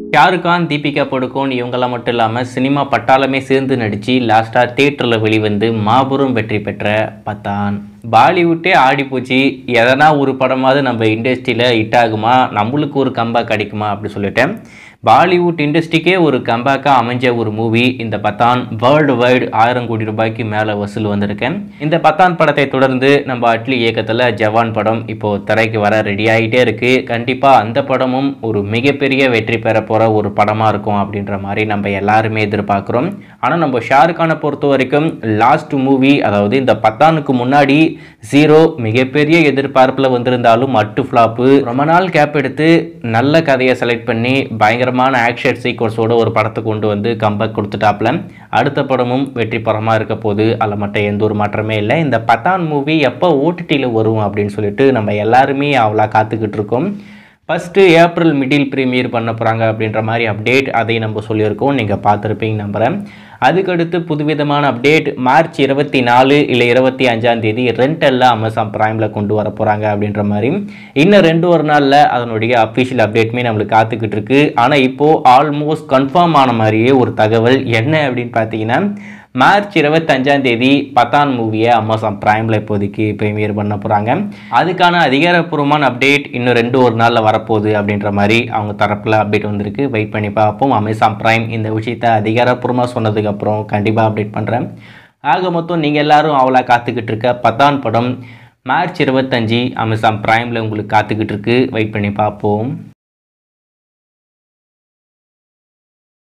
ஷாருக் கான் தீபிகா படுகோன் இவங்கெல்லாம் மட்டும் இல்லாமல் சினிமா பட்டாளமே சேர்ந்து நடித்து லாஸ்ட்டாக தேட்டரில் வெளிவந்து மாபெரும் வெற்றி பெற்ற பத்தான் பாலிவுட்டே ஆடி போச்சு எதனா ஒரு படமாவது நம்ம இண்டஸ்ட்ரியில் ஹிட் ஆகுமா நம்மளுக்கு ஒரு கம்பேக் கிடைக்குமா அப்படி சொல்லிட்டேன் பாலிவுட் இண்டஸ்ட்ரிக்கே ஒரு கம்பேக்காக அமைஞ்ச ஒரு மூவி இந்த பத்தான் வேர்ல்டு வைடு ஆயிரம் கோடி ரூபாய்க்கு மேலே வசூல் வந்திருக்கேன் இந்த பத்தான் படத்தை தொடர்ந்து நம்ம அட்லி இயக்கத்தில் ஜவான் படம் இப்போது திரைக்கு வர ரெடி ஆகிட்டே இருக்குது கண்டிப்பாக அந்த படமும் ஒரு மிகப்பெரிய வெற்றி பெற போகிற ஒரு படமாக இருக்கும் அப்படின்ற மாதிரி நம்ம எல்லாருமே எதிர்பார்க்குறோம் ஆனால் நம்ம ஷாருக்கானை பொறுத்த வரைக்கும் லாஸ்ட் மூவி அதாவது இந்த பத்தானுக்கு முன்னாடி ஜீரோ மிகப்பெரிய எதிர்பார்ப்பில் வந்திருந்தாலும் மட்டு ஃப்ளாப்பு ரொம்ப நாள் கேப் எடுத்து நல்ல கதையை செலக்ட் பண்ணி பயங்கரமான ஆக்ஷன் சீக்வன்ஸோட ஒரு படத்தை கொண்டு வந்து கம்பேக் கொடுத்துட்டாப்ல அடுத்த படமும் வெற்றி படமாக இருக்க போது அதில் மட்டும் எந்த ஒரு மாற்றமே இல்லை இந்த பத்தான் மூவி எப்போ ஓடிடியில் வரும் அப்படின்னு சொல்லிட்டு நம்ம எல்லாருமே அவ்வளோ காத்துக்கிட்டு இருக்கோம் ஃபஸ்ட்டு ஏப்ரல் மிடில் ப்ரீமியர் பண்ண போகிறாங்க அப்படின்ற மாதிரி அப்டேட் அதை நம்ம சொல்லியிருக்கோம் நீங்கள் பார்த்துருப்பீங்க நம்புகிறேன் அதுக்கடுத்து புதுவிதமான அப்டேட் மார்ச் இருபத்தி நாலு இல்லை இருபத்தி அஞ்சாம் தேதி ரெண்டெல்லாம் அமேசான் ப்ரைமில் கொண்டு வர போகிறாங்க அப்படின்ற மாதிரி இன்னும் ரெண்டு ஒரு நாளில் அதனுடைய அஃபிஷியல் அப்டேட்டுமே நம்மளுக்கு காத்துக்கிட்டு இருக்கு ஆனால் இப்போது ஆல்மோஸ்ட் கன்ஃபார்ம் ஆன மாதிரியே ஒரு தகவல் என்ன அப்படின்னு பார்த்தீங்கன்னா மார்ச் இருபத்தஞ்சாம் தேதி பத்தான் மூவியை அமேசான் பிரைமில் இப்போதைக்கு ப்ரீமியர் பண்ண போகிறாங்க அதுக்கான அதிகாரப்பூர்வமான அப்டேட் இன்னும் ரெண்டு ஒரு நாளில் வரப்போகுது அப்படின்ற மாதிரி அவங்க தரப்பில் அப்டேட் வந்திருக்கு வெயிட் பண்ணி பார்ப்போம் அமேசான் பிரைம் இந்த விஷயத்தை அதிகாரப்பூர்வமாக சொன்னதுக்கப்புறம் கண்டிப்பாக அப்டேட் பண்ணுறேன் ஆக மொத்தம் நீங்கள் எல்லாரும் அவ்வளோ காத்துக்கிட்டு இருக்க பத்தான் படம் மார்ச் இருபத்தஞ்சி அமேசான் பிரைமில் உங்களுக்கு காத்துக்கிட்டு இருக்கு வெயிட் பண்ணி பார்ப்போம்